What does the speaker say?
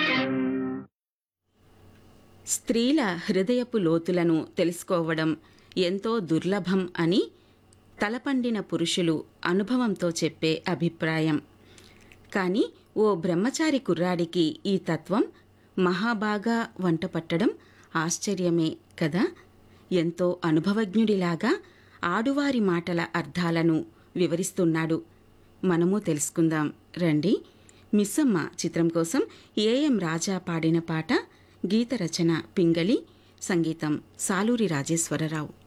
స్త్రీల హృదయపు లోతులను తెలుసుకోవడం ఎంతో దుర్లభం అని తలపండిన పురుషులు అనుభవంతో చెప్పే అభిప్రాయం కానీ ఓ బ్రహ్మచారి కుర్రాడికి ఈ తత్వం మహాబాగా వంట పట్టడం ఆశ్చర్యమే కదా ఎంతో అనుభవజ్ఞుడిలాగా ఆడువారి మాటల అర్థాలను వివరిస్తున్నాడు మనము తెలుసుకుందాం రండి మిస్సమ్మ చిత్రం కోసం ఏఎం రాజా పాడిన పాట గీత రచన పింగళి సంగీతం సాలూరి రాజేశ్వరరావు